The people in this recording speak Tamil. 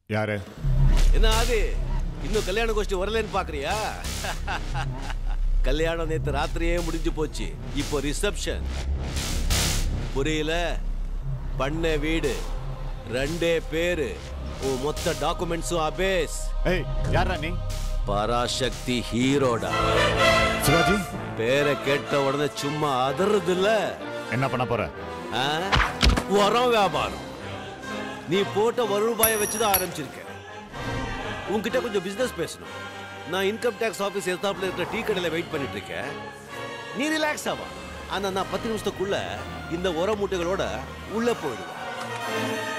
யாரு என்ன ஆதி இன்னும் கல்யாண கோஷ்டி வரலன்னு பாக்குறியா கல்யாணம் நேத்து ராத்திரியே முடிஞ்சு போச்சு இப்போ ரிசப்ஷன் புரியல பண்ண வீடு ரெண்டே பேரு உன் மொத்த டாக்குமெண்ட்ஸும் அபேஸ் ஏய் யாரா நீ பராசக்தி ஹீரோடா சிவாஜி பேரை கேட்ட உடனே சும்மா அதறது இல்ல என்ன பண்ண போற ஆ? உரம் வியாபாரம் நீ போட்ட ஒரு ரூபாயை வச்சு தான் ஆரம்பிச்சிருக்க உன்கிட்ட கொஞ்சம் பிசினஸ் பேசணும் நான் இன்கம் டேக்ஸ் ஆஃபீஸ் எதிர்த்தாப்புல இருக்கிற டீ கடையில் வெயிட் பண்ணிட்டு இருக்கேன் நீ ரிலாக்ஸ் ஆவா ஆனா நான் பத்து நிமிஷத்துக்குள்ள இந்த உர மூட்டைகளோட உள்ள போயிடுவேன்